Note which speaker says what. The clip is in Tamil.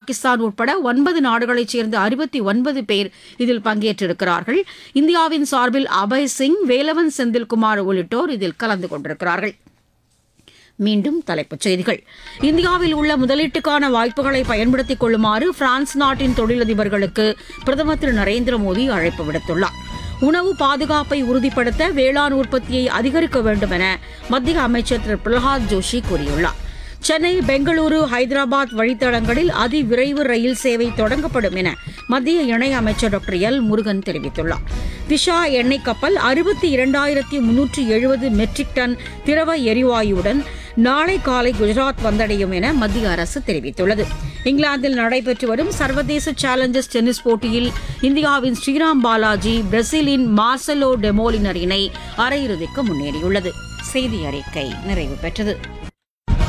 Speaker 1: பாகிஸ்தான் உட்பட ஒன்பது நாடுகளைச் சேர்ந்த அறுபத்தி ஒன்பது பேர் இதில் பங்கேற்றிருக்கிறார்கள் இந்தியாவின் சார்பில் அபய் சிங் வேலவன் செந்தில்குமார் உள்ளிட்டோர் இதில் கலந்து கொண்டிருக்கிறார்கள் மீண்டும் தலைப்புச் செய்திகள் இந்தியாவில் உள்ள முதலீட்டுக்கான வாய்ப்புகளை பயன்படுத்திக் கொள்ளுமாறு பிரான்ஸ் நாட்டின் தொழிலதிபர்களுக்கு பிரதமர் திரு நரேந்திர மோடி அழைப்பு விடுத்துள்ளார் உணவு பாதுகாப்பை உறுதிப்படுத்த வேளாண் உற்பத்தியை அதிகரிக்க வேண்டும் என மத்திய அமைச்சர் திரு பிரகலாத் ஜோஷி கூறியுள்ளார் சென்னை பெங்களூரு ஹைதராபாத் வழித்தடங்களில் அதிவிரைவு ரயில் சேவை தொடங்கப்படும் என மத்திய இணையமைச்சர் டாக்டர் எல் முருகன் தெரிவித்துள்ளார் திஷா எண்ணெய் கப்பல் அறுபத்தி இரண்டாயிரத்தி முன்னூற்றி எழுபது மெட்ரிக் டன் திரவ எரிவாயுடன் நாளை காலை குஜராத் வந்தடையும் என மத்திய அரசு தெரிவித்துள்ளது இங்கிலாந்தில் நடைபெற்று வரும் சர்வதேச சேலஞ்சர்ஸ் டென்னிஸ் போட்டியில் இந்தியாவின் ஸ்ரீராம் பாலாஜி பிரேசிலின் மார்சலோ டெமோலினர் இணை அரையிறுதிக்கு முன்னேறியுள்ளது செய்தி அறிக்கை நிறைவு பெற்றது